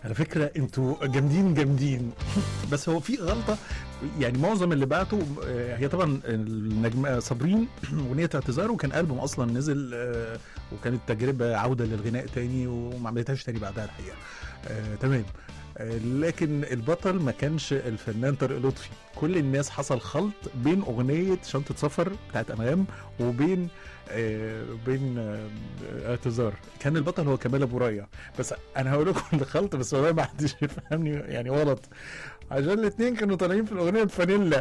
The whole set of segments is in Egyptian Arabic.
على فكره انتوا جامدين جامدين بس هو في غلطه يعني معظم اللي بعتوا آه، هي طبعا النجمه صابرين اغنيه اعتذار وكان البوم اصلا نزل آه، وكانت تجربه عوده للغناء تاني وما عملتهاش تاني بعدها الحقيقه آه، تمام آه، لكن البطل ما كانش الفنان طارق لطفي كل الناس حصل خلط بين اغنيه شنطه سفر بتاعت انغام وبين آه، بين آه، اعتذار كان البطل هو كمال ابو ريا بس انا هقول لكم الخلط بس والله ما حدش يفهمني يعني غلط عشان الاثنين كانوا طالعين في الاغنيه بفانيلا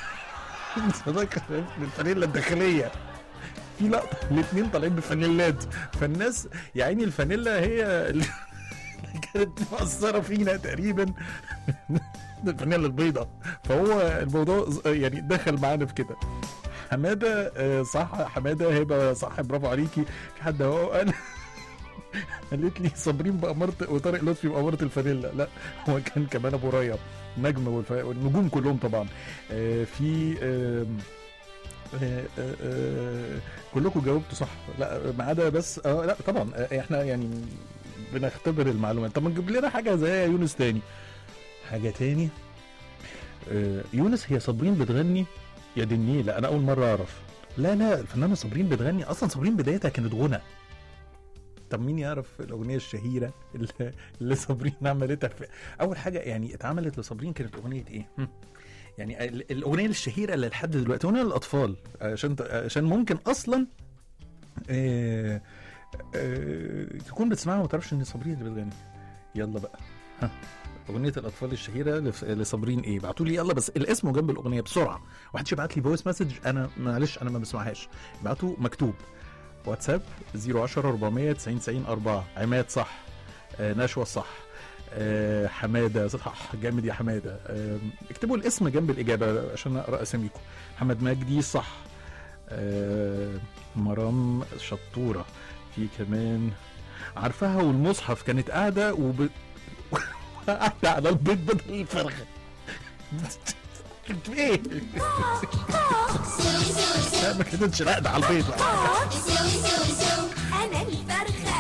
صدق الفانيلا الداخليه في لقطه الاثنين طالعين بفانيلات فالناس يا عيني الفانيلا هي اللي كانت مأثرة فينا تقريبا الفانيلا البيضاء فهو الموضوع ز- يعني دخل معانا في كده حماده آه، صح حماده هبه صح برافو عليكي في حد اهو قال قالت لي صابرين بأمارة وطارق لطفي بأمارة الفانيلا لا هو كان كمان ابو ريا نجم والف... والنجوم كلهم طبعا آه، في آم، آه، آه، آه، كلكم جاوبتوا صح لا ما عدا بس اه لا طبعا آه، احنا يعني بنختبر المعلومات طب ما نجيب لنا حاجه زي يونس تاني حاجه تاني آه، يونس هي صابرين بتغني يا دي النيل لا انا اول مره اعرف لا لا الفنانه صابرين بتغني اصلا صابرين بدايتها كانت غنى طب مين يعرف الاغنيه الشهيره اللي, اللي صابرين عملتها في اول حاجه يعني اتعملت لصابرين كانت اغنيه ايه هم. يعني ال- الاغنيه الشهيره اللي لحد دلوقتي اغنيه للاطفال عشان عشان ممكن اصلا آه آه تكون بتسمعها وما تعرفش ان صابرين اللي بتغني يلا بقى ها اغنيه الاطفال الشهيره لف- لصابرين ايه ابعتوا لي يلا بس الاسم وجنب الاغنيه بسرعه وحدش يبعت لي فويس مسج انا معلش انا ما بسمعهاش ابعتوا مكتوب واتساب 010 400 90 90 4 عماد صح آه نشوى صح آه حماده صح جامد يا حماده آه اكتبوا الاسم جنب الاجابه عشان اقرا اساميكم محمد مجدي صح آه مرام شطوره في كمان عارفاها والمصحف كانت قاعده وب... قاعده على البيت بدل الفرخه كنت ايه؟ لا ما كانتش راقده على البيت Silly, silly, silly.